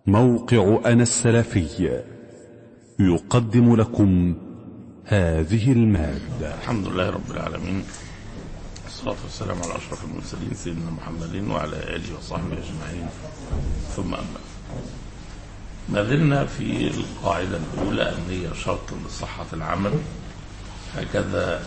موقع أنا السلفي يقدم لكم هذه المادة الحمد لله رب العالمين والصلاة والسلام على أشرف المرسلين سيدنا محمد وعلى آله وصحبه أجمعين ثم أما ما زلنا في القاعدة الأولى النية شرط لصحة العمل هكذا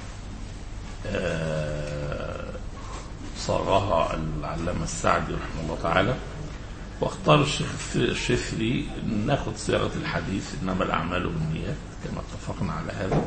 آه، صاغها العلامة السعدي رحمه الله تعالى واختار الشيخ الشفري ناخد صياغة الحديث إنما الأعمال بالنيات كما اتفقنا على هذا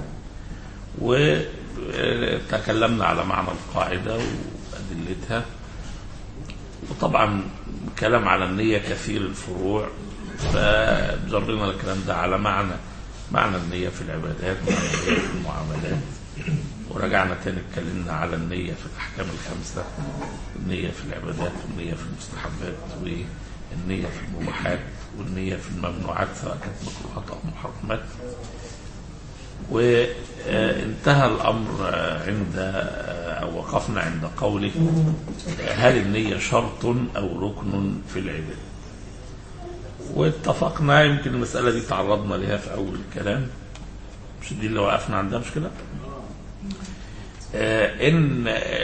وتكلمنا على معنى القاعدة وأدلتها وطبعا كلام على النية كثير الفروع فجرنا الكلام ده على معنى معنى النية في العبادات معنى النية في المعاملات ورجعنا تاني اتكلمنا على النية في الأحكام الخمسة النية في العبادات والنية في المستحبات والنية في المباحات والنية في الممنوعات سواء كانت مكروهات أو محرمات وانتهى الأمر عند أو وقفنا عند قوله هل النية شرط أو ركن في العبادة واتفقنا يمكن المسألة دي تعرضنا لها في أول الكلام مش دي اللي وقفنا عندها مش كده؟ آه ان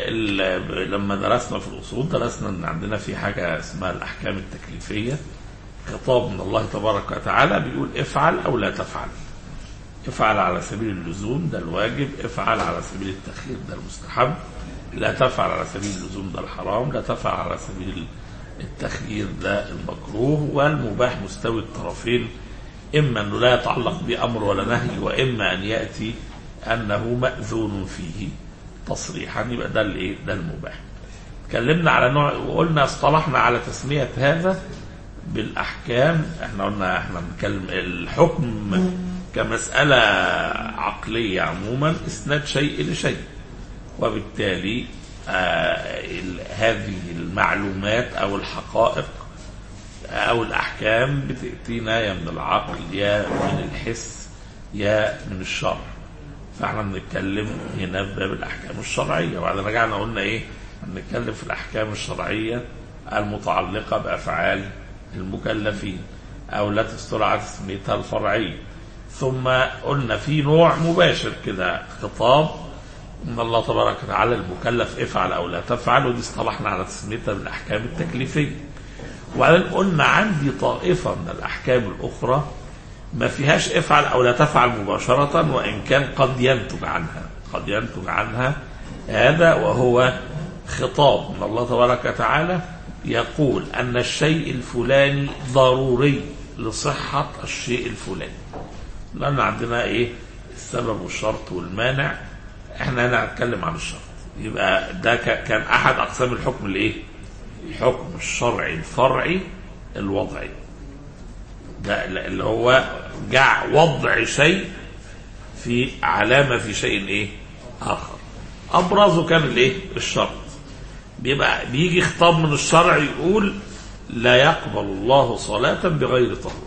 لما درسنا في الاصول درسنا ان عندنا في حاجه اسمها الاحكام التكليفيه خطاب من الله تبارك وتعالى بيقول افعل او لا تفعل افعل على سبيل اللزوم ده الواجب افعل على سبيل التخيير ده المستحب لا تفعل على سبيل اللزوم ده الحرام لا تفعل على سبيل التخيير ده المكروه والمباح مستوي الطرفين اما انه لا يتعلق بامر ولا نهي واما ان ياتي انه ماذون فيه تصريحا يبقى ده الايه ده المباح اتكلمنا على نوع وقلنا اصطلحنا على تسميه هذا بالاحكام احنا قلنا احنا بنتكلم الحكم كمساله عقليه عموما اسناد شيء لشيء وبالتالي آه هذه المعلومات او الحقائق او الاحكام بتاتينا يا من العقل يا من الحس يا من الشرع فاحنا بنتكلم هنا في باب الاحكام الشرعيه وبعدين رجعنا قلنا ايه بنتكلم في الاحكام الشرعيه المتعلقه بافعال المكلفين او لا تسترعى تسميتها الفرعيه ثم قلنا في نوع مباشر كده خطاب ان الله تبارك وتعالى المكلف افعل او لا تفعل ودي اصطلحنا على تسميتها بالاحكام التكليفيه وبعدين قلنا عندي طائفه من الاحكام الاخرى ما فيهاش افعل او لا تفعل مباشرة وان كان قد ينتج عنها قد ينتج عنها هذا وهو خطاب من الله تبارك وتعالى يقول ان الشيء الفلاني ضروري لصحة الشيء الفلاني لان عندنا ايه السبب والشرط والمانع احنا هنا هنتكلم عن الشرط يبقى ده كان احد اقسام الحكم الايه الحكم الشرعي الفرعي الوضعي ده اللي هو جع وضع شيء في علامة في شيء ايه آخر أبرزه كان الايه الشرط بيبقى بيجي خطاب من الشرع يقول لا يقبل الله صلاة بغير طهور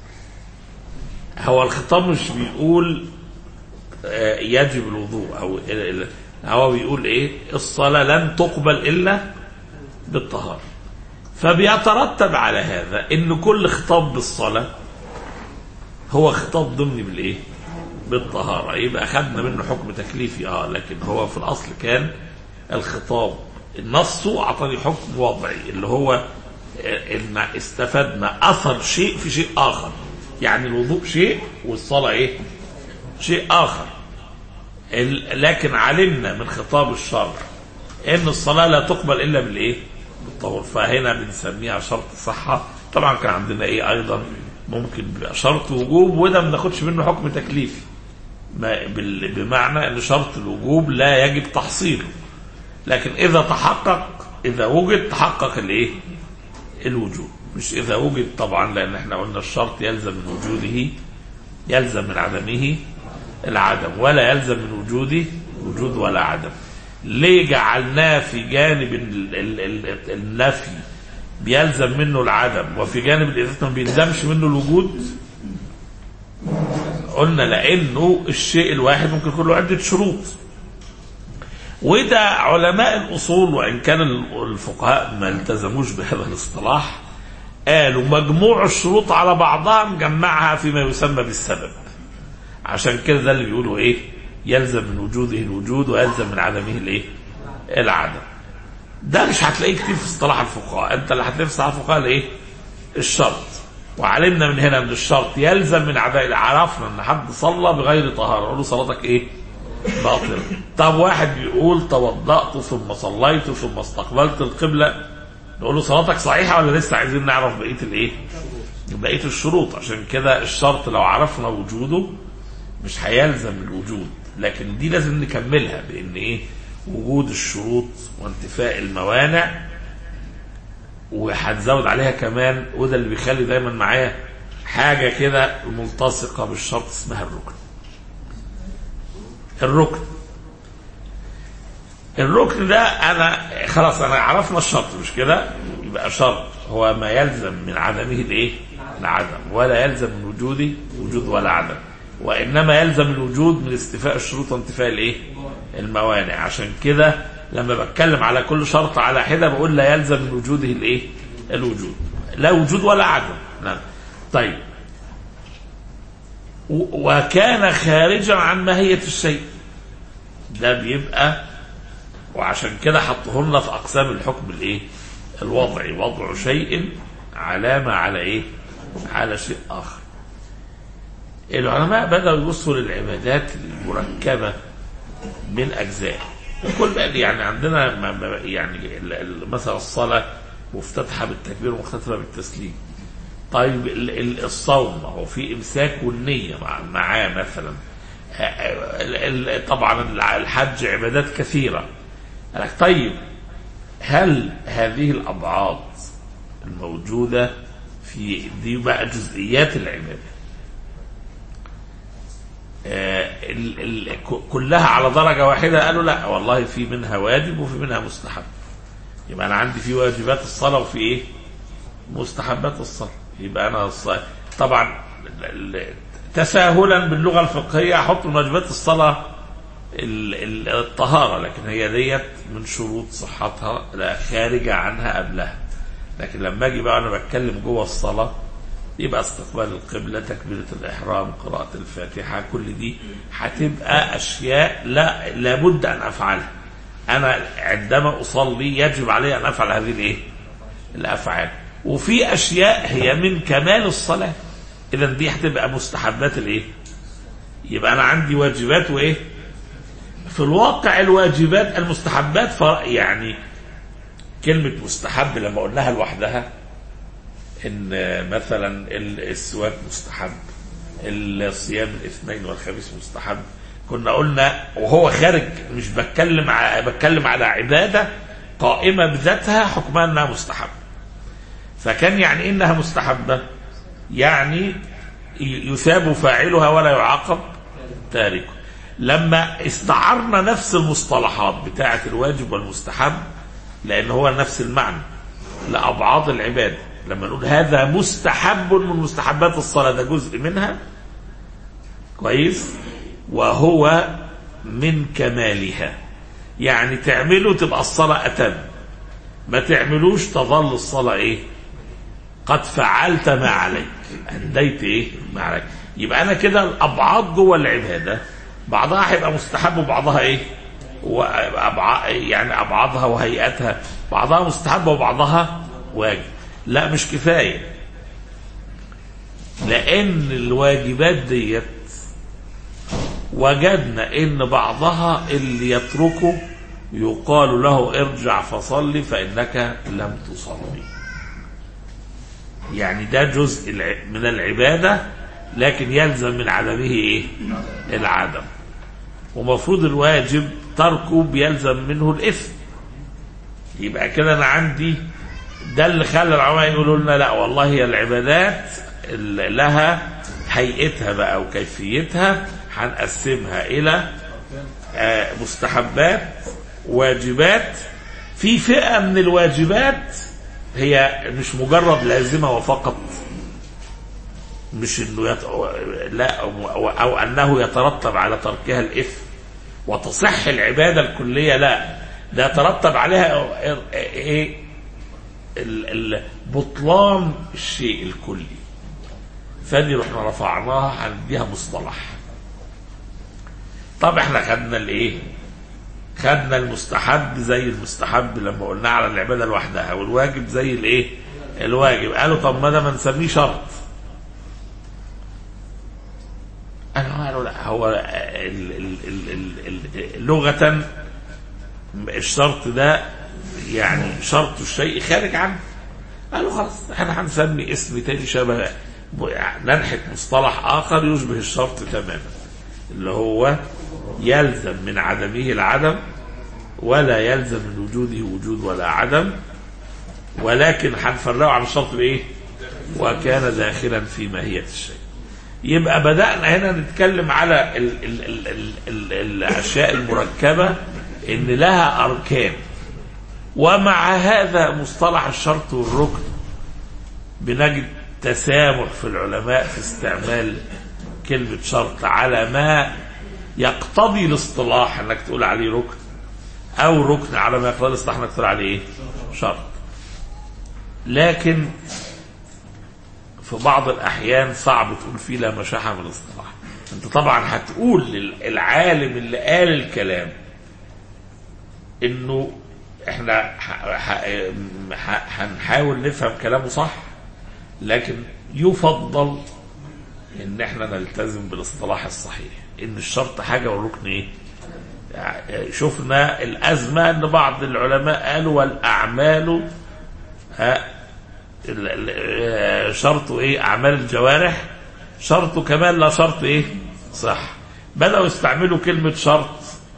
هو الخطاب مش بيقول يجب الوضوء أو هو بيقول ايه الصلاة لن تقبل إلا بالطهارة فبيترتب على هذا ان كل خطاب بالصلاة هو خطاب ضمني بالايه بالطهارة يبقى اخذنا منه حكم تكليفي اه لكن هو في الاصل كان الخطاب نصه اعطاني حكم وضعي اللي هو ان استفدنا اثر شيء في شيء اخر يعني الوضوء شيء والصلاة ايه شيء اخر لكن علمنا من خطاب الشرع ان الصلاة لا تقبل الا بالايه بالطهور فهنا بنسميها شرط صحة طبعا كان عندنا ايه ايضا ممكن بيبقى شرط وجوب وده ما بناخدش منه حكم تكليفي بمعنى ان شرط الوجوب لا يجب تحصيله لكن اذا تحقق اذا وجد تحقق الايه الوجوب مش اذا وجد طبعا لان احنا قلنا الشرط يلزم من وجوده يلزم من عدمه العدم ولا يلزم من وجوده وجود ولا عدم ليه جعلناه في جانب النفي بيلزم منه العدم وفي جانب الاثبات ما بيلزمش منه الوجود قلنا لانه الشيء الواحد ممكن يكون له عده شروط وده علماء الاصول وان كان الفقهاء ما التزموش بهذا الاصطلاح قالوا مجموع الشروط على بعضها مجمعها فيما يسمى بالسبب عشان كده ده اللي بيقولوا ايه يلزم من وجوده الوجود ويلزم من عدمه الايه العدم ده مش هتلاقيه كتير في اصطلاح الفقهاء انت اللي هتلاقيه في اصطلاح الفقهاء الايه الشرط وعلمنا من هنا من الشرط يلزم من عدم عرفنا ان حد صلى بغير طهاره نقول له صلاتك ايه باطله طب واحد بيقول توضأت ثم صليت ثم استقبلت القبله نقول له صلاتك صحيحه ولا لسه عايزين نعرف بقيه الايه بقيه الشروط عشان كده الشرط لو عرفنا وجوده مش هيلزم الوجود لكن دي لازم نكملها بان ايه وجود الشروط وانتفاء الموانع وهنزود عليها كمان وده اللي بيخلي دايما معايا حاجه كده ملتصقه بالشرط اسمها الركن الركن الركن ده انا خلاص انا عرفنا الشرط مش كده يبقى شرط هو ما يلزم من عدمه الايه العدم ولا يلزم من وجوده وجود ولا عدم وانما يلزم الوجود من استيفاء الشروط وانتفاء الايه الموانع عشان كده لما بتكلم على كل شرط على حده بقول لا يلزم من وجوده الايه الوجود لا وجود ولا عدم نعم طيب و- وكان خارجا عن ماهيه الشيء ده بيبقى وعشان كده حطوه لنا في اقسام الحكم الايه الوضعي وضع شيء علامه على ايه على شيء اخر العلماء بدأوا يبصوا للعبادات المركبة من أجزاء كل يعني عندنا ما- ما- يعني ال- ال- مثلا الصلاة مفتتحة بالتكبير ومختتمة بالتسليم طيب ال- ال- الصوم هو في إمساك والنية مع- معاه مثلا ال- ال- طبعا الحج عبادات كثيرة قال لك طيب هل هذه الأبعاد الموجودة في دي بقى جزئيات العبادة آه، ال- ال- ك- كلها على درجة واحدة قالوا لا والله في منها واجب وفي منها مستحب يبقى أنا عندي في واجبات الصلاة وفي إيه مستحبات الصلاة يبقى أنا الص- طبعا ال- ال- تساهلا باللغة الفقهية أحط من واجبات الصلاة ال- ال- الطهارة لكن هي ديت من شروط صحتها لا خارجة عنها قبلها لكن لما أجي بقى أنا بتكلم جوه الصلاة يبقى استقبال القبلة تكبيرة الإحرام قراءة الفاتحة كل دي هتبقى أشياء لا لابد أن أفعلها أنا عندما أصلي يجب علي أن أفعل هذه الإيه؟ الأفعال وفي أشياء هي من كمال الصلاة إذا دي هتبقى مستحبات الإيه؟ يبقى أنا عندي واجبات وإيه؟ في الواقع الواجبات المستحبات ف- يعني كلمة مستحب لما قلناها لوحدها ان مثلا السواك مستحب الصيام الاثنين والخميس مستحب كنا قلنا وهو خارج مش بتكلم ع- بتكلم على عباده قائمه بذاتها حكمها انها مستحب فكان يعني إيه انها مستحبه يعني ي- يثاب فاعلها ولا يعاقب تاركه لما استعرنا نفس المصطلحات بتاعه الواجب والمستحب لان هو نفس المعنى لأبعاد العبادة لما نقول هذا مستحب من مستحبات الصلاة ده جزء منها كويس وهو من كمالها يعني تعمله تبقى الصلاة أتم ما تعملوش تظل الصلاة إيه قد فعلت ما عليك أديت إيه ما عليك يبقى أنا كده الأبعاد جوه العبادة بعضها هيبقى مستحب وبعضها إيه وأبع... يعني أبعادها وهيئتها بعضها مستحبة وبعضها واجب لا مش كفاية لأن الواجبات ديت وجدنا ان بعضها اللي يتركه يقال له ارجع فصلي فانك لم تصلي يعني ده جزء الع- من العباده لكن يلزم من عدمه ايه العدم ومفروض الواجب تركه بيلزم منه الاثم يبقى كده انا عندي ده اللي خلى العلماء يقولوا لنا لا والله هي العبادات اللي لها هيئتها بقى وكيفيتها هنقسمها الى آه، مستحبات واجبات في فئه من الواجبات هي مش مجرد لازمه وفقط مش انه يت... لا او, أو انه يترتب على تركها الاثم وتصح العباده الكليه لا ده يترتب عليها ايه ال- ال- بطلان الشيء الكلي فدي رحنا رفعناها هنديها مصطلح طب احنا خدنا الايه خدنا المستحب زي المستحب لما قلنا على العباده لوحدها والواجب زي الايه الواجب قالوا طب ما ده ما نسميه شرط انا قالوا لا هو ال ال ال ال ال لغه الشرط ده يعني شرط الشيء خارج عنه قالوا خلاص احنا هنسمي اسم تاني شبه ننحت مصطلح اخر يشبه الشرط تماما اللي هو يلزم من عدمه العدم ولا يلزم من وجوده وجود ولا عدم ولكن هنفرقه عن الشرط بايه؟ وكان داخلا في ماهيه الشيء. يبقى بدأنا هنا نتكلم على ال ال ال ال ال الأشياء المركبة إن لها أركان ومع هذا مصطلح الشرط والركن بنجد تسامح في العلماء في استعمال كلمة شرط على ما يقتضي الاصطلاح انك تقول عليه ركن او ركن على ما يقتضي الاصطلاح انك تقول عليه ايه؟ شرط لكن في بعض الاحيان صعب تقول فيه لا مشاحه من الاصطلاح انت طبعا هتقول للعالم اللي قال الكلام انه احنا ح- ح- ح- هنحاول نفهم كلامه صح لكن يفضل ان احنا نلتزم بالاصطلاح الصحيح ان الشرط حاجه والركن ايه يعني شفنا الازمه ان بعض العلماء قالوا والاعمال ها ال- ال- آه، شرط ايه اعمال الجوارح شرط كمال لا شرط ايه صح بداوا يستعملوا كلمه شرط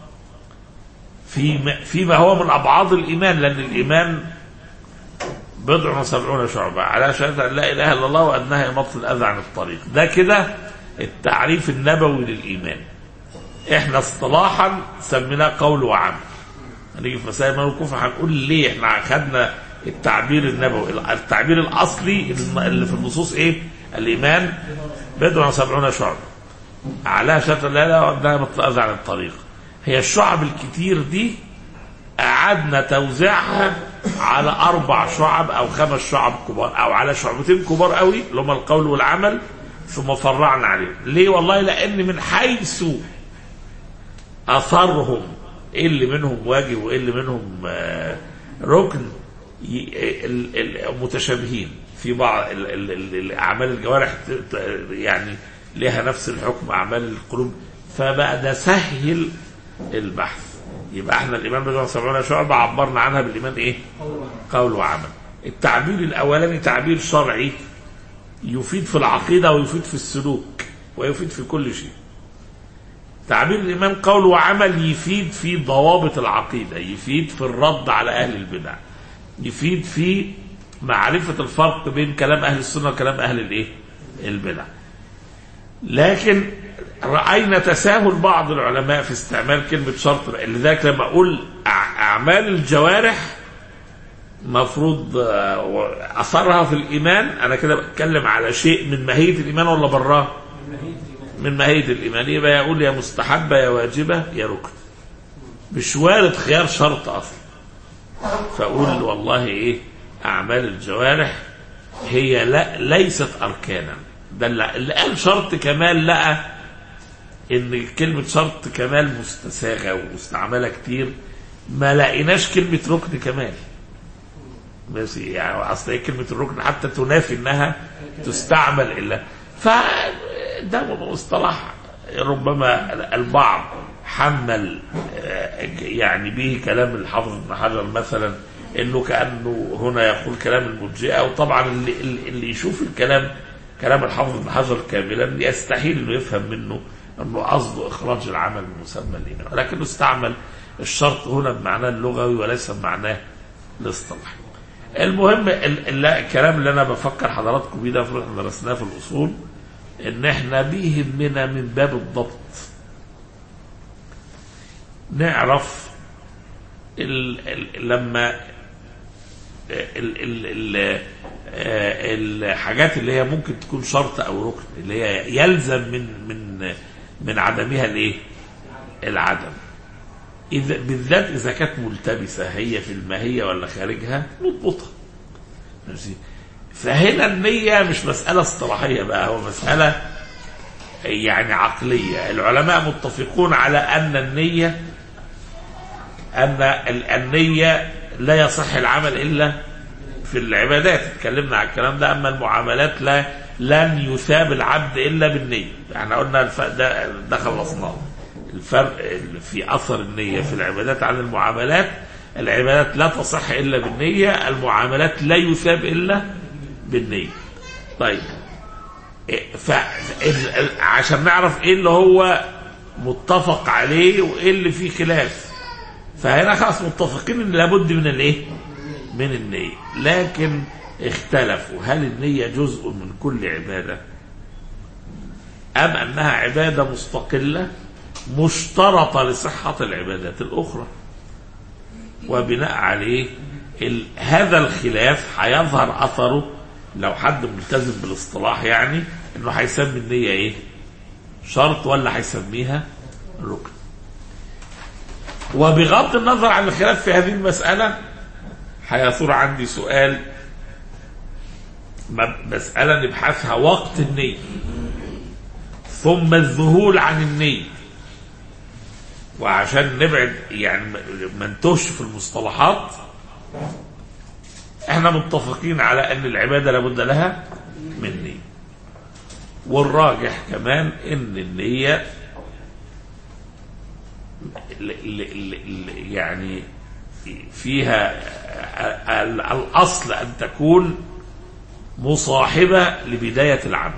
في فيما هو من ابعاض الايمان لان الايمان بضع وسبعون شعبة على شهادة أن لا إله إلا الله وأنها إماطة الأذى عن الطريق ده كده التعريف النبوي للإيمان إحنا اصطلاحا سميناه قول وعمل هنيجي في مسائل من الكفر هنقول ليه إحنا أخذنا التعبير النبوي التعبير الأصلي اللي في النصوص إيه الإيمان بضع وسبعون شعبة على شهادة أن لا إله وأنها إماطة الأذى عن الطريق هي الشعب الكتير دي قعدنا توزيعها على اربع شعب او خمس شعب كبار او على شعبتين كبار قوي اللي هم القول والعمل ثم فرعنا عليهم ليه والله لان من حيث اثرهم ايه اللي منهم واجب وايه اللي منهم آه، ركن ي- ال- ال- متشابهين في بعض ال- ال- ال- الاعمال الجوارح ت- ت- يعني لها نفس الحكم اعمال القلوب فبقى ده سهل البحث يبقى احنا الايمان بضع وسبعون شعبة عبرنا عنها بالايمان ايه؟ قول وعمل. التعبير الاولاني تعبير شرعي يفيد في العقيده ويفيد في السلوك ويفيد في كل شيء. تعبير الايمان قول وعمل يفيد في ضوابط العقيده، يفيد في الرد على اهل البدع. يفيد في معرفه الفرق بين كلام اهل السنه وكلام اهل الايه؟ البدع. لكن رأينا تساهل بعض العلماء في استعمال كلمة شرط لذلك لما أقول أع- أعمال الجوارح مفروض آه، أثرها في الإيمان أنا كده بتكلم على شيء من ماهية الإيمان ولا براه؟ من ماهية الإيمان يبقى يقول يا مستحبة يا واجبة يا ركن مش وارد خيار شرط أصلا فأقول والله إيه أعمال الجوارح هي لا ليست أركانا ده اللي اللي قال شرط كمال لقى ان كلمة شرط كمال مستساغة ومستعملة كتير ما لقيناش كلمة ركن كمال بس يعني اصل هي كلمة الركن حتى تنافي انها تستعمل الا فده مصطلح ربما البعض حمل آه، يعني به كلام الحافظ ابن حجر مثلا انه كانه هنا يقول كلام المرجئه وطبعا اللي, اللي يشوف الكلام كلام الحافظ ابن حجر كاملا يستحيل انه يفهم منه انه قصده اخراج العمل من مسمى الايمان ولكنه استعمل الشرط هنا بمعناه اللغوي وليس بمعناه الاصطلاحي. المهم ال- ال- الكلام اللي انا بفكر حضراتكم بيه ده المفروض احنا درسناه في الاصول ان احنا بيهمنا من باب الضبط نعرف ال ال لما ال ال ال آه، الحاجات اللي هي ممكن تكون شرط او ركن اللي هي يلزم من من من عدمها الايه؟ العدم. اذا بالذات اذا كانت ملتبسه هي في الماهيه ولا خارجها نضبطها. ماشي فهنا النية مش مسألة اصطلاحية بقى هو مسألة يعني عقلية العلماء متفقون على أن النية أن ال- النية لا يصح العمل إلا في العبادات اتكلمنا على الكلام ده أما المعاملات لا لن يثاب العبد إلا بالنية يعني قلنا الف... ده, ده خلصناه الفرق في أثر النية في العبادات عن المعاملات العبادات لا تصح إلا بالنية المعاملات لا يثاب إلا بالنية طيب ف... ال- ال- عشان نعرف ايه اللي هو متفق عليه وايه اللي فيه خلاف فهنا خلاص متفقين ان لابد من الايه من النية لكن اختلفوا هل النية جزء من كل عبادة ام انها عبادة مستقلة مشترطة لصحة العبادات الاخرى وبناء عليه ال... هذا الخلاف هيظهر اثره لو حد ملتزم بالاصطلاح يعني انه هيسمي النية ايه شرط ولا هيسميها ركن وبغض النظر عن الخلاف في هذه المسألة هيثور عندي سؤال م- مسألة نبحثها وقت النية ثم الذهول عن النية وعشان نبعد يعني ما- ما نتوهش في المصطلحات احنا متفقين على ان العبادة لابد لها من نية والراجح كمان ان النية ل- ل- ل- يعني فيها ال- الاصل ان تكون مصاحبة لبداية العمل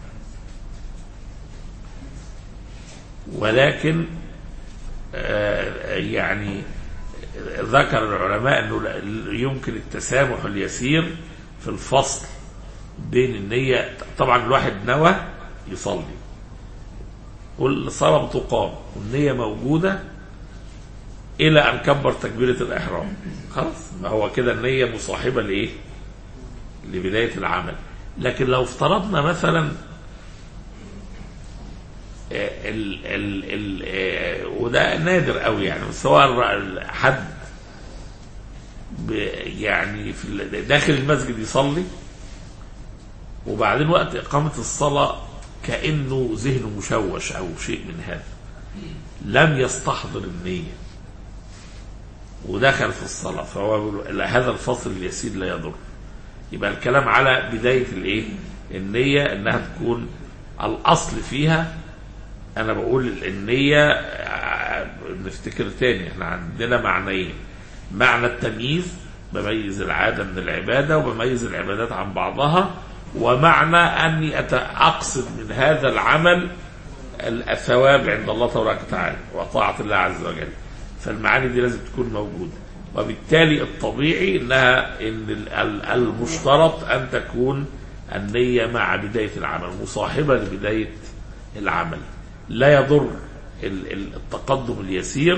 ولكن آه، يعني ذكر العلماء انه لا- يمكن التسامح اليسير في الفصل بين النية طبعا الواحد نوى يصلي والصلاة بتقام والنية موجودة إلى أن كبر تكبيرة الإحرام خلاص ما هو كده النية مصاحبة لإيه؟ لبداية العمل لكن لو افترضنا مثلا آه، ال ال ال آه، وده نادر قوي يعني بس هو الر- حد ب- يعني في ال- داخل المسجد يصلي وبعدين وقت إقامة الصلاة كأنه ذهنه مشوش أو شيء من هذا لم يستحضر النية ودخل في الصلاة فهو بيقول لا، هذا الفصل اليسير لا يضر يبقى الكلام على بداية الإيه النية إنها تكون الأصل فيها أنا بقول النية آه، نفتكر تاني احنا عندنا معنيين معنى التمييز بميز العادة من العبادة وبميز العبادات عن بعضها ومعنى أني أت- أقصد من هذا العمل الثواب عند الله تبارك وتعالى وطاعة الله عز وجل فالمعاني دي لازم تكون موجودة وبالتالي الطبيعي انها ان ال- ال- المشترط ان تكون النية مع بداية العمل مصاحبة لبداية العمل لا يضر ال- ال- التقدم اليسير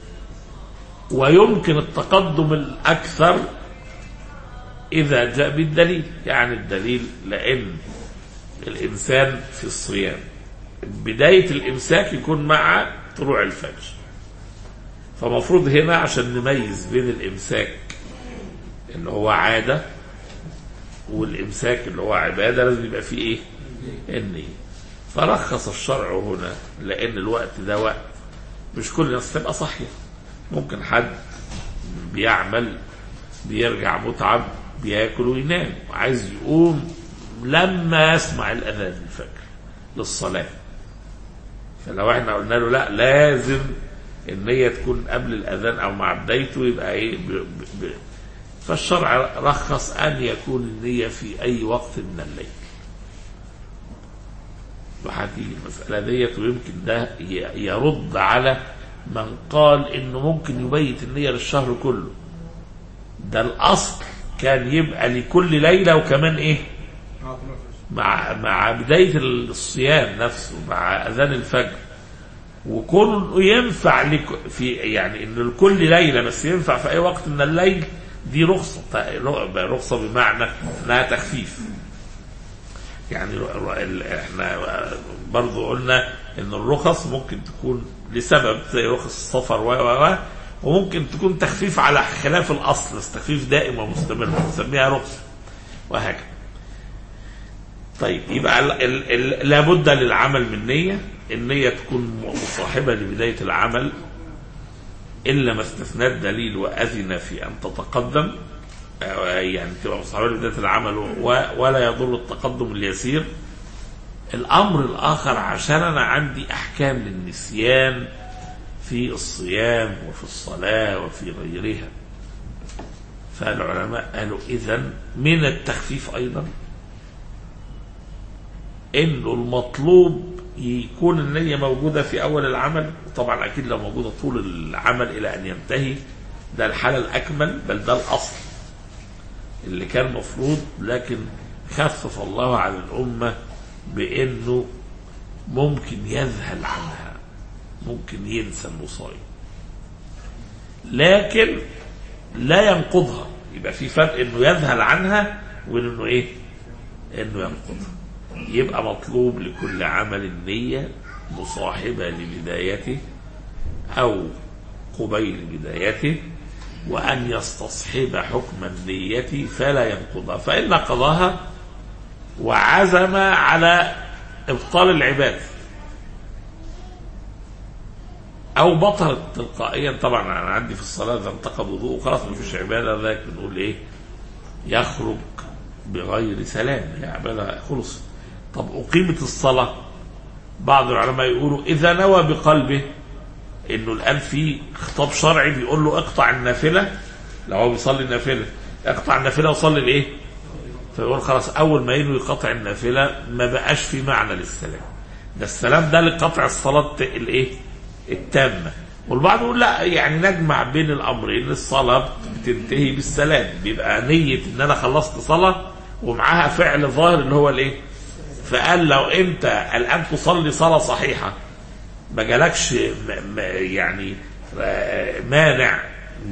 ويمكن التقدم الأكثر إذا جاء بالدليل يعني الدليل لأن الإنسان في الصيام بداية الإمساك يكون مع طلوع الفجر فمفروض هنا عشان نميز بين الإمساك اللي هو عادة والإمساك اللي هو عبادة لازم يبقى فيه إيه؟ النية فرخص الشرع هنا لأن الوقت ده وقت مش كل الناس تبقى صاحية ممكن حد بيعمل بيرجع متعب بياكل وينام وعايز يقوم لما يسمع الأذان الفجر للصلاة فلو احنا قلنا له لا لازم النية تكون قبل الأذان أو مع بدايته يبقى إيه ب... ب... ب... فالشرع رخص أن يكون النية في أي وقت من الليل وهتيجي المسألة ديت ويمكن ده ي- يرد على من قال إنه ممكن يبيت النية للشهر كله ده الأصل كان يبقى لكل ليلة وكمان إيه مع مع بداية الصيام نفسه مع أذان الفجر وكون ينفع لك في يعني ان لكل ليله بس ينفع في اي وقت من الليل دي رخصه رخصه بمعنى انها تخفيف يعني ر- ر- ال- احنا برضو قلنا ان الرخص ممكن تكون لسبب زي رخص السفر و و و وممكن تكون تخفيف على خلاف الاصل بس تخفيف دائم ومستمر بنسميها رخصه وهكذا طيب يبقى ال ال ال لابد للعمل من نية النية تكون مصاحبة لبداية العمل إلا ما استثنى الدليل وأذن في أن تتقدم آه، يعني تبقى مصاحبة لبداية العمل و- ولا يضر التقدم اليسير الأمر الآخر عشان أنا عندي أحكام للنسيان في الصيام وفي الصلاة وفي غيرها فالعلماء قالوا إذا من التخفيف أيضا انه المطلوب يكون النية موجودة في أول العمل طبعا أكيد لو موجودة طول العمل إلى أن ينتهي ده الحالة الأكمل بل ده الأصل اللي كان مفروض لكن خفف الله على الأمة بأنه ممكن يذهل عنها ممكن ينسى المصايب لكن لا ينقضها يبقى في فرق انه يذهل عنها وانه ايه انه ينقضها يبقى مطلوب لكل عمل نية مصاحبة لبدايته أو قبيل بدايته وأن يستصحب حكم النية فلا ينقضها فإن نقضها وعزم على إبطال العبادة أو بطلت تلقائيا طبعا أنا عندي في الصلاة إذا انتقض وضوء خلاص مفيش عبادة ذاك بنقول إيه يخرج بغير سلام هي عبادة خلص طب أقيمت الصلاة بعض العلماء يقولوا إذا نوى بقلبه إنه الآن في خطاب شرعي بيقول له اقطع النافلة لو هو بيصلي النافلة اقطع النافلة وصلي الإيه؟ فيقول خلاص أول ما ينوي قطع النافلة ما بقاش في معنى للسلام ده السلام ده لقطع الصلاة الإيه؟ التامة والبعض يقول لا يعني نجمع بين الأمرين الصلاة بتنتهي بالسلام بيبقى نية إن أنا خلصت صلاة ومعاها فعل ظاهر اللي هو الإيه؟ فقال لو أنت الآن تصلي صلاة صحيحة ما جالكش م- م- يعني آه، مانع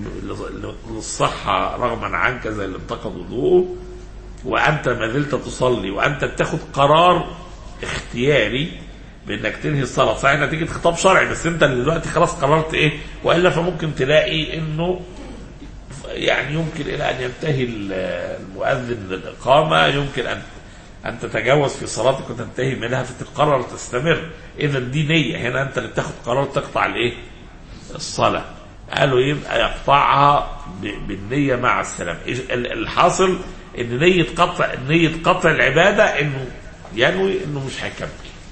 للصحة رغما عنك زي اللي انتقض وضوءه وأنت ما زلت تصلي وأنت بتاخد قرار اختياري بانك تنهي الصلاه صحيح نتيجه خطاب شرعي بس انت اللي دلوقتي خلاص قررت ايه والا فممكن تلاقي انه يعني يمكن الى ان ينتهي المؤذن للاقامه يمكن ان ان تتجاوز في صلاتك وتنتهي منها فتقرر تستمر اذا دي نيه هنا انت اللي بتاخد قرار تقطع الايه؟ الصلاه قالوا يبقى يقطعها ب- بالنيه مع السلام إيش- ال- الحاصل ان نيه قطع نيه قطع العباده انه ينوي انه مش هيكمل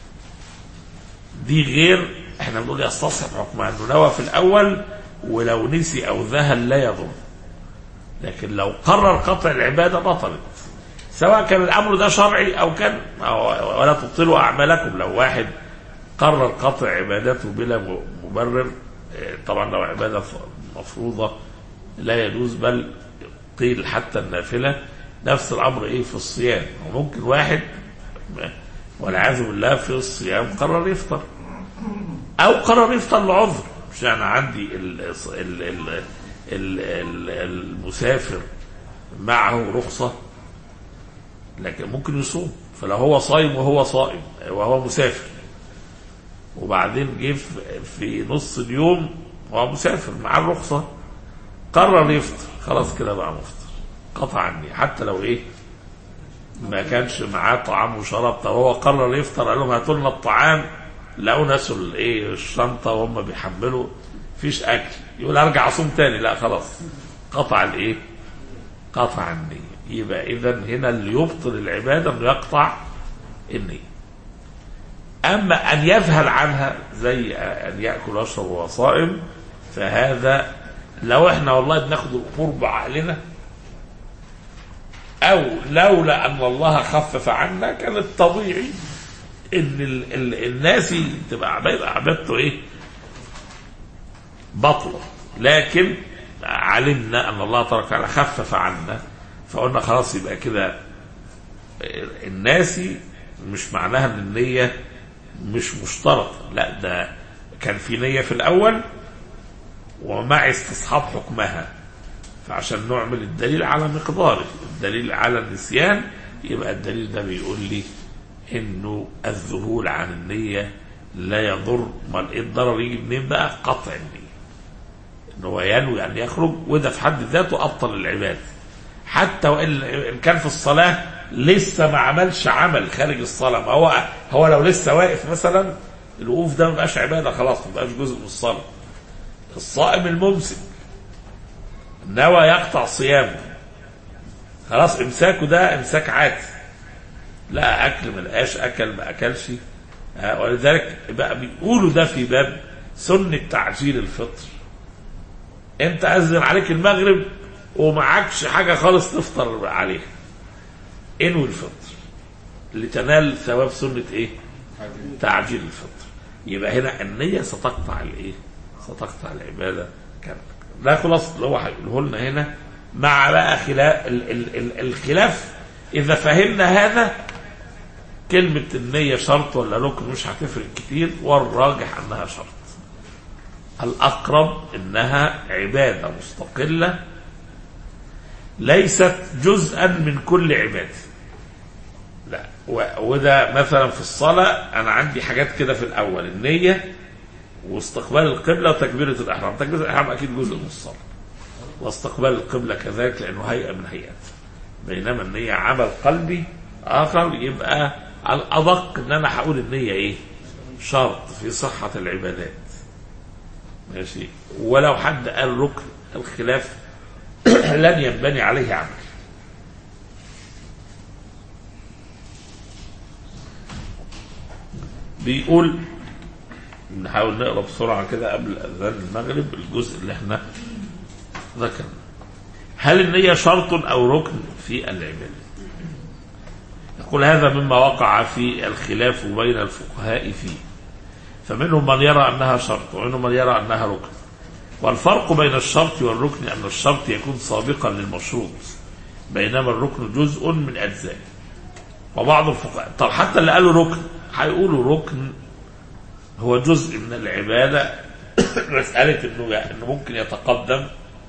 دي غير احنا بنقول يستصحب حكمها انه نوى في الاول ولو نسي او ذهل لا يضر لكن لو قرر قطع العباده بطلت سواء كان الامر ده شرعي او كان أو ولا تبطلوا اعمالكم لو واحد قرر قطع عبادته بلا م- مبرر آه، طبعا لو عباده ف- مفروضه لا يجوز بل قيل حتى النافله نفس الامر ايه في الصيام وممكن واحد والعياذ بالله في الصيام قرر يفطر او قرر يفطر لعذر مش انا عندي ال ال ال ال ال المسافر معه رخصه لكن ممكن يصوم فلو هو صايم وهو صائم وهو مسافر وبعدين جه في- في نص اليوم وهو مسافر معاه الرخصه قرر يفطر خلاص كده بقى مفطر قطع عني حتى لو ايه ما كانش معاه طعام وشراب طب هو قرر يفطر قال لهم هاتوا لنا الطعام لقوا نسوا الايه الشنطه وهم بيحملوا فيش اكل يقول ارجع اصوم تاني لا خلاص قطع الايه قطع النيه يبقى اذا هنا اللي يبطل العباده انه يقطع النيه اما ان يذهل عنها زي ان ياكل ويشرب وهو صائم فهذا لو احنا والله بناخد الامور بعقلنا او لولا ان الله خفف عنا كان الطبيعي ان ال ال الناس تبقى عباد- عبادته ايه بطلة لكن علمنا ان الله تبارك وتعالى خفف عنا فقلنا خلاص يبقى كده الناس مش معناها ان النية مش مشترطة لا ده كان في نية في الاول ومع استصحاب حكمها فعشان نعمل الدليل على مقداره الدليل على النسيان يبقى الدليل ده بيقول لي انه الذهول عن النية لا يضر ما ايه الضرر يجي منين بقى قطع النية ان هو ينوي ان يخرج وده في حد ذاته ابطل العباده حتى وان إن كان في الصلاه لسه ما عملش عمل خارج الصلاه ما هو هو لو لسه واقف مثلا الوقوف ده ما بقاش عباده خلاص ما بقاش جزء من الصلاه الصائم الممسك نوى يقطع صيامه خلاص امساكه ده امساك عادي لا اكل ما لقاش اكل ما اكلش آه، ولذلك بقى بيقولوا ده في باب سنه تعجيل الفطر انت اذن عليك المغرب ومعكش حاجه خالص تفطر عليها انوي الفطر لتنال ثواب سنه ايه تعجيل الفطر يبقى هنا النيه ستقطع الايه ستقطع العباده كامله ده خلاص اللي هو هيقوله لنا هنا مع بقى خلاف ال ال ال الخلاف اذا فهمنا هذا كلمة النية شرط ولا ركن مش هتفرق كتير والراجح انها شرط الاقرب انها عبادة مستقلة ليست جزءا من كل عبادة لا و- وده مثلا في الصلاة انا عندي حاجات كده في الاول النية واستقبال القبلة وتكبيرة الإحرام تكبيرة الإحرام أكيد جزء من الصلاة واستقبال القبلة كذلك لأنه هيئة من هيئات بينما النية عمل قلبي آخر يبقى على الأدق إن أنا هقول النية إيه شرط في صحة العبادات ماشي ولو حد قال ركن الخلاف لن ينبني عليه عمل بيقول نحاول نقرا بسرعه كده قبل اذان المغرب الجزء اللي احنا ذكرنا هل النية شرط أو ركن في العبادة يقول هذا مما وقع في الخلاف بين الفقهاء فيه فمنهم من يرى أنها شرط ومنهم من يرى أنها ركن والفرق بين الشرط والركن أن الشرط يكون سابقا للمشروط بينما الركن جزء من أجزائه وبعض الفقهاء طب حتى اللي قالوا ركن هيقولوا ركن هو جزء من العبادة مسألة إنه إنه ممكن يتقدم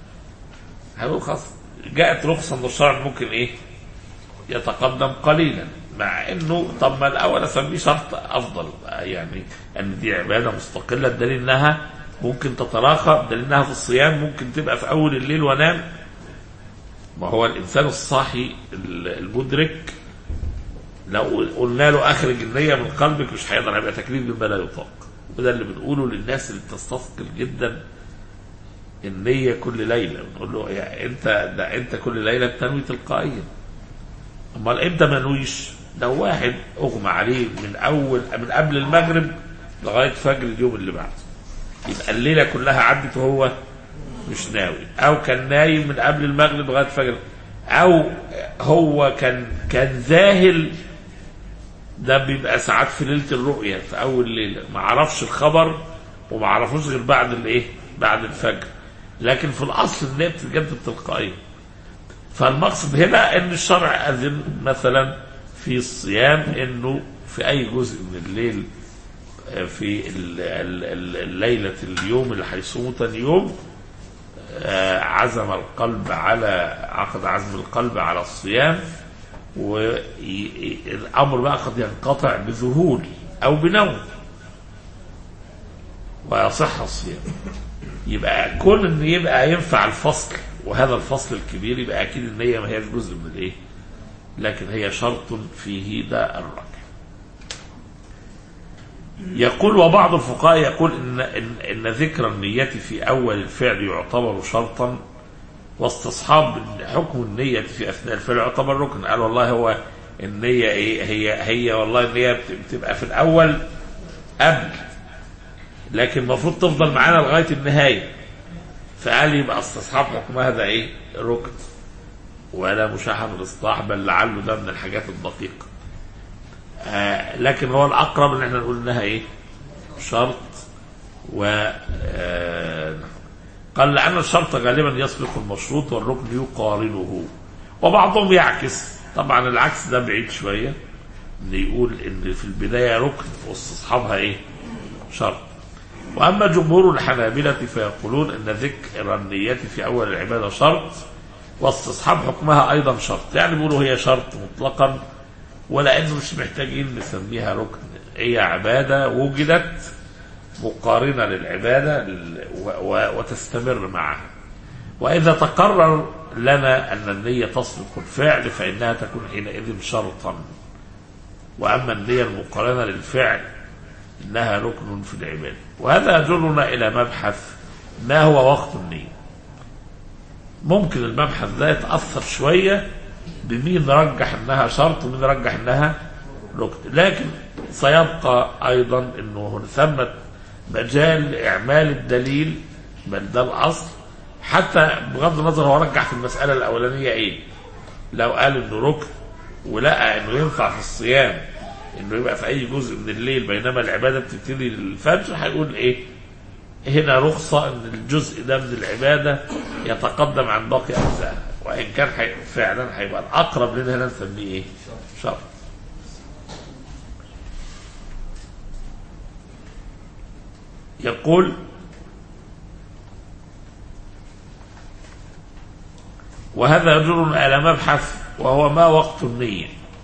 هيقول خلاص جاءت رخصة من الشرع ممكن إيه يتقدم قليلا مع إنه طب ما الأول أسميه شرط أفضل يعني أن دي عبادة مستقلة الدليل إنها ممكن تتراخى الدليل إنها في الصيام ممكن تبقى في أول الليل وانام ما هو الإنسان الصاحي المدرك لو قلنا له اخرج النيه من قلبك مش هيقدر يبقى تكليف بما لا يطاق وده اللي بنقوله للناس اللي بتستثقل جدا النية كل ليلة بنقول له يا انت ده انت كل ليلة بتنوي تلقائيا امال امتى ما نويش لو واحد اغمى عليه من اول من قبل المغرب لغاية فجر اليوم اللي بعده يبقى الليلة كلها عدت وهو مش ناوي او كان نايم من قبل المغرب لغاية فجر او هو كان كان ذاهل ده بيبقى ساعات في ليله الرؤيه في اول ليله ما عرفش الخبر وما عرفوش غير بعد الايه بعد الفجر لكن في الاصل ان هي بتتجدد تلقائيا فالمقصد هنا ان الشرع اذن مثلا في الصيام انه في اي جزء من الليل آه، في ال- ال- ال- الليله اليوم اللي هيصومه تاني يوم آه، عزم القلب على عقد عزم القلب على الصيام والامر بقى قد ينقطع بذهول او بنوم ويصح الصيام يبقى كون ان يبقى ينفع الفصل وهذا الفصل الكبير يبقى اكيد النيه ما هيش جزء من الايه لكن هي شرط فيه ده الراجح يقول وبعض الفقهاء يقول ان ان, إن ذكر النية في اول الفعل يعتبر شرطا واستصحاب حكم النية في اثناء الفعل يعتبر ركن قال والله هو النية ايه هي هي والله النية بت- بتبقى في الاول قبل لكن المفروض تفضل معانا لغاية النهاية فقال يبقى استصحاب حكم هذا ايه ركن ولا مشاحة في الاصطلاح بل لعله ده من الحاجات الدقيقة آه لكن هو الاقرب ان احنا نقول انها ايه شرط و آه قال لان الشرط غالبا يسبق المشروط والركن يقارنه وبعضهم يعكس طبعا العكس ده بعيد شويه ان يقول ان في البدايه ركن واستصحابها ايه شرط واما جمهور الحنابلة فيقولون ان ذكر النية في اول العبادة شرط واستصحاب حكمها ايضا شرط يعني بيقولوا هي شرط مطلقا ولانه مش محتاجين نسميها ركن هي عباده وجدت مقارنه للعباده لل- و- و- وتستمر معها واذا تقرر لنا أن النية تسبق الفعل فإنها تكون حينئذ شرطا وأما النية المقارنة للفعل إنها ركن في العبادة وهذا يجرنا إلى مبحث ما هو وقت النية ممكن المبحث ده يتأثر شوية بمين رجح انها شرط ومين رجح انها ركن لكن سيبقى ايضا انه ثمة مجال لاعمال الدليل بل ده الاصل حتى بغض النظر هو رجح في المسألة الأولانية ايه لو قال انه ركن ولقى انه ينفع في الصيام انه يبقى في اي جزء من الليل بينما العبادة بتبتدي للفجر هيقول ايه هنا رخصة ان الجزء ده من العبادة يتقدم عن باقي اجزائها وان كان حي... فعلا هيبقى الاقرب لنا هنا نسميه ايه شرط يقول وهذا يجرنا الى مبحث وهو ما وقت النيه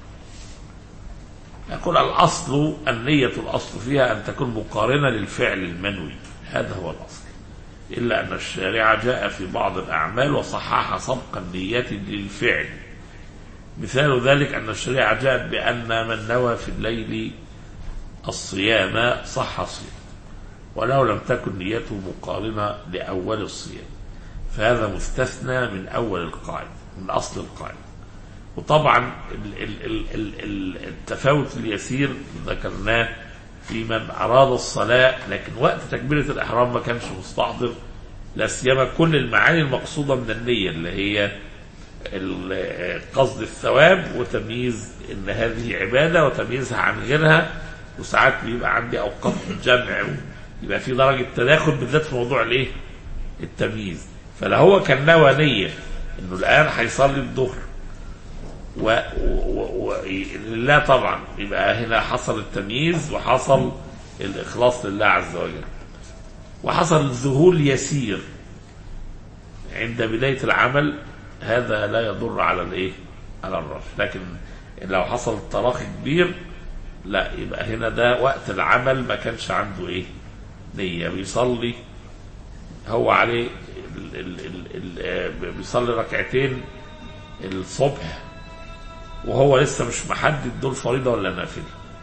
يقول الأصل النية الأصل فيها أن تكون مقارنة للفعل المنوي هذا هو الأصل إلا أن الشارع جاء في بعض الأعمال وصحح سبق النية للفعل مثال ذلك أن الشريعة جاءت بأن من نوى في الليل الصيام صح صيام ولو لم تكن نيته مقارنة لأول الصيام فهذا مستثنى من أول القاعدة من أصل القاعدة وطبعا ال- ال- ال- ال- ال- التفاوت اليسير ذكرناه في من أراد الصلاة لكن وقت تكبيرة الإحرام ما كانش مستحضر لا سيما كل المعاني المقصودة من النية اللي هي ال- قصد الثواب وتمييز ان هذه عباده وتمييزها عن غيرها وساعات بيبقى عندي اوقات جمع يبقى في درجه تداخل بالذات في موضوع الايه؟ التمييز فلا هو كان نوى نيه انه الان هيصلي الظهر و... و... و... لا طبعا يبقى هنا حصل التمييز وحصل الاخلاص لله عز وجل وحصل ذهول يسير عند بدايه العمل هذا لا يضر على الايه على الرفع لكن لو حصل تراخي كبير لا يبقى هنا ده وقت العمل ما كانش عنده ايه نية بيصلي هو عليه ال ال ال ال بيصلي ركعتين الصبح وهو لسه مش محدد دول فريضة ولا نافلة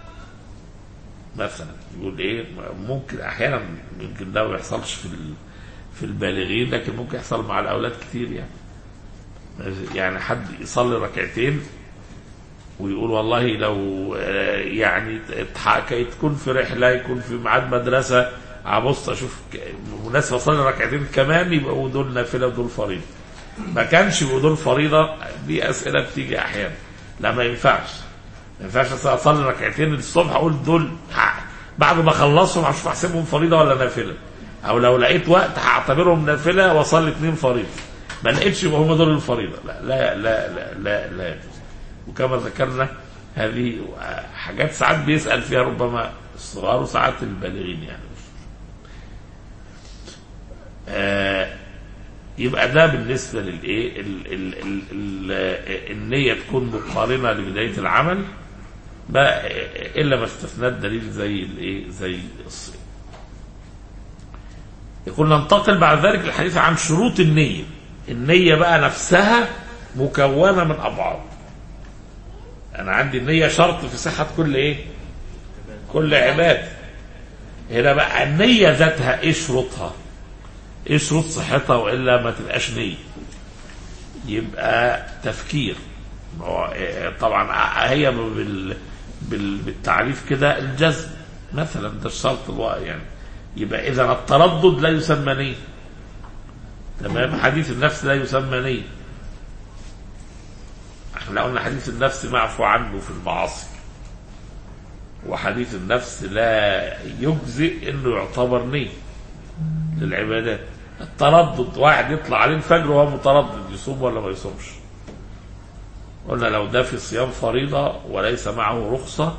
مثلا يقول ايه ممكن احيانا يمكن ده ما بيحصلش في ال- في البالغين لكن ممكن يحصل مع الاولاد كتير يعني يعني حد يصلي ركعتين ويقول والله لو آه، يعني اتحكى تكون في رحله يكون في ميعاد مدرسه ابص اشوف ك- مناسبه اصلي ركعتين كمان يبقوا دول نافله ودول فريضه ما كانش يبقوا دول فريضه دي اسئله بتيجي احيانا لا ما ينفعش ما ينفعش أصل اصلي ركعتين الصبح اقول دول ح- بعد ما اخلصهم هشوف احسبهم فريضه ولا نافله او لو لقيت وقت هعتبرهم نافله واصلي اثنين فريضه ما لقيتش يبقى هم دول الفريضه لا لا لا لا لا, لا يجوز وكما ذكرنا هذه حاجات ساعات بيسال فيها ربما الصغار وساعات البالغين يعني آه يبقى ده بالنسبه للايه ال- ال- ال- ال- النيه تكون مقارنه لبدايه العمل بقى الا ما استثنى الدليل زي الايه زي الصيام يقول ننتقل بعد ذلك للحديث عن شروط النيه النيه بقى نفسها مكونه من ابعاد انا عندي النيه شرط في صحه كل ايه كل عباده هنا بقى النيه ذاتها ايه شروطها ايه شروط صحتها والا ما تبقاش نيه يبقى تفكير ما هو إيه طبعا هي بال بال بالتعريف كده الجزم مثلا ده الشرط الوا- يعني يبقى اذا التردد لا يسمى نيه تمام حديث النفس لا يسمى نيه احنا قلنا حديث النفس معفو عنه في المعاصي وحديث النفس لا يجزئ انه يعتبر نيه للعبادات التردد واحد يطلع عليه الفجر وهو متردد يصوم ولا ما يصومش قلنا لو ده في صيام فريضة وليس معه رخصة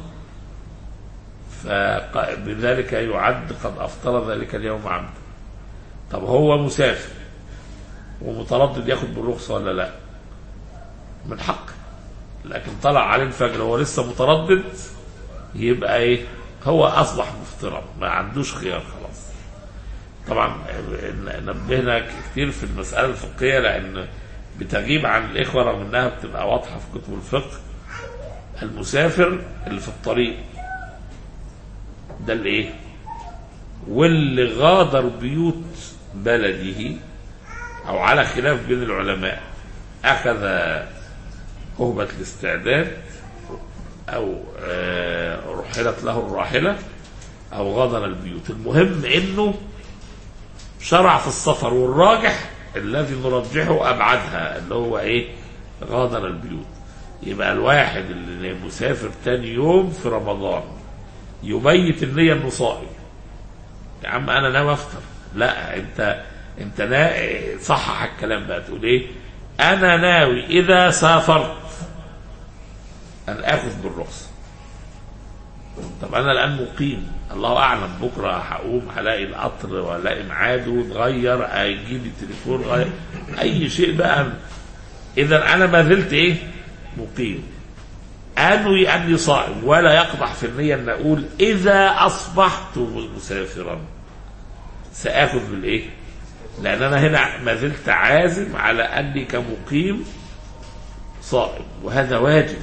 فبذلك يعد قد أفطر ذلك اليوم عمدا طب هو مسافر ومتردد ياخد بالرخصة ولا لا من حق لكن طلع عليه الفجر وهو لسه متردد يبقى ايه هو اصبح مفطرا ما عندوش خيار خلاص طبعا نبهنا كتير في المسألة الفقهية لأن بتغيب عن الإخوة رغم إنها بتبقى واضحة في كتب الفقه المسافر اللي في الطريق ده الإيه؟ واللي غادر بيوت بلده أو على خلاف بين العلماء أخذ أهبة الاستعداد أو آه، رحلت له الراحلة أو غادر البيوت المهم إنه شرع في السفر والراجح الذي نرجحه أبعدها اللي هو إيه غادر البيوت يبقى الواحد اللي مسافر تاني يوم في رمضان يبيت النية انه صائم يا عم انا ناوي افطر لا انت انت نا... صحح الكلام بقى تقول ايه انا ناوي اذا سافرت ان اخذ بالرخصه طب انا الان مقيم الله اعلم بكره هقوم هلاقي القطر وهلاقي ميعاده اتغير هيجي لي تليفون غير اي شيء بقى اذا انا ما زلت ايه مقيم انوي اني صائم ولا يقضح في النيه ان اقول اذا اصبحت مسافرا ساخذ بالايه لان انا هنا ما زلت عازم على اني كمقيم صائم وهذا واجب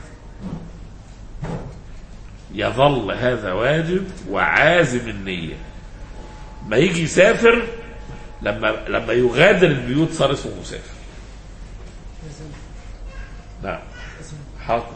يظل هذا واجب وعازم النية ما يجي يسافر لما لما يغادر البيوت صار اسمه مسافر نعم حاضر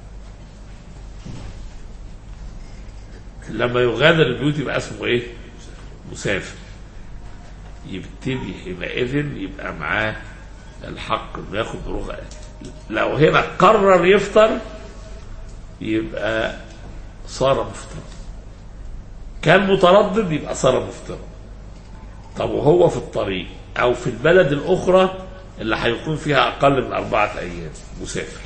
لما يغادر البيوت يبقى اسمه ايه مسافر يبتدي حينئذ يبقى معاه الحق انه ياخد رغبة لو هنا قرر يفطر يبقى صار مفطرا كان متردد يبقى صار مفطرا طب وهو في الطريق او في البلد الاخرى اللي هيكون فيها اقل من اربعه ايام مسافر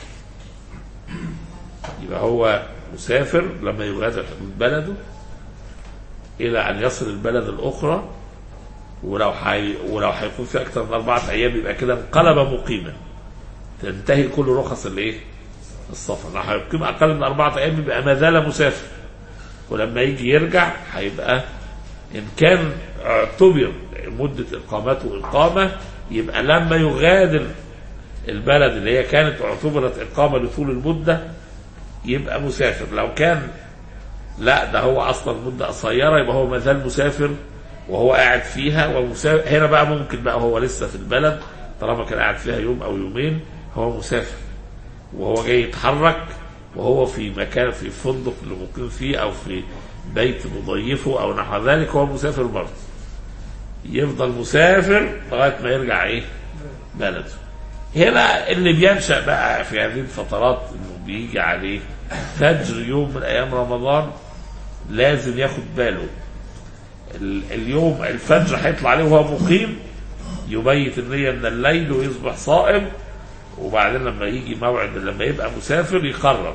يبقى هو مسافر لما يغادر حدود بلده الى ان يصل البلد الاخرى ولو حي... ولو هيكون في اكثر من اربعه ايام يبقى كده انقلب مقيما تنتهي كل رخص الايه؟ السفر لو هيقيم اقل من اربعه ايام يبقى ما زال مسافر ولما يجي يرجع هيبقى ان كان اعتبر مده اقامته اقامه يبقى لما يغادر البلد اللي هي كانت اعتبرت اقامه لطول المده يبقى مسافر لو كان لا ده هو اصلا مده قصيره يبقى هو ما زال مسافر وهو قاعد فيها ومسافر هنا بقى ممكن بقى هو لسه في البلد طالما كان قاعد فيها يوم او يومين هو مسافر وهو جاي يتحرك وهو في مكان في فندق اللي مقيم فيه او في بيت مضيفه او نحو ذلك هو مسافر برضه يفضل مسافر لغايه ما يرجع ايه بلده هنا اللي بينشا بقى في هذه الفترات انه بيجي عليه فجر يوم من ايام رمضان لازم ياخد باله ال- اليوم الفجر هيطلع عليه وهو مقيم يبيت النية من الليل ويصبح صائم وبعدين لما يجي موعد لما يبقى مسافر يقرر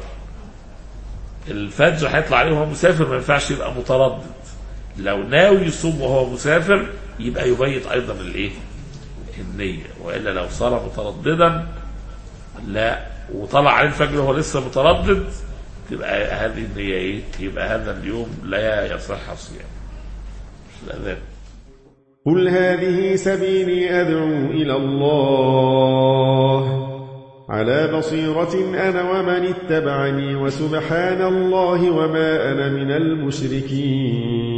الفجر هيطلع عليه وهو مسافر ما ينفعش يبقى متردد لو ناوي يصوم وهو مسافر يبقى يبيت ايضا الايه النية والا لو صار مترددا لا وطلع عليه الفجر وهو لسه متردد تبقى هذه النية ايه يبقى هذا اليوم لا يصح صيام مش الأذان قل هذه سبيلي أدعو إلى الله على بصيرة أنا ومن اتبعني وسبحان الله وما أنا من المشركين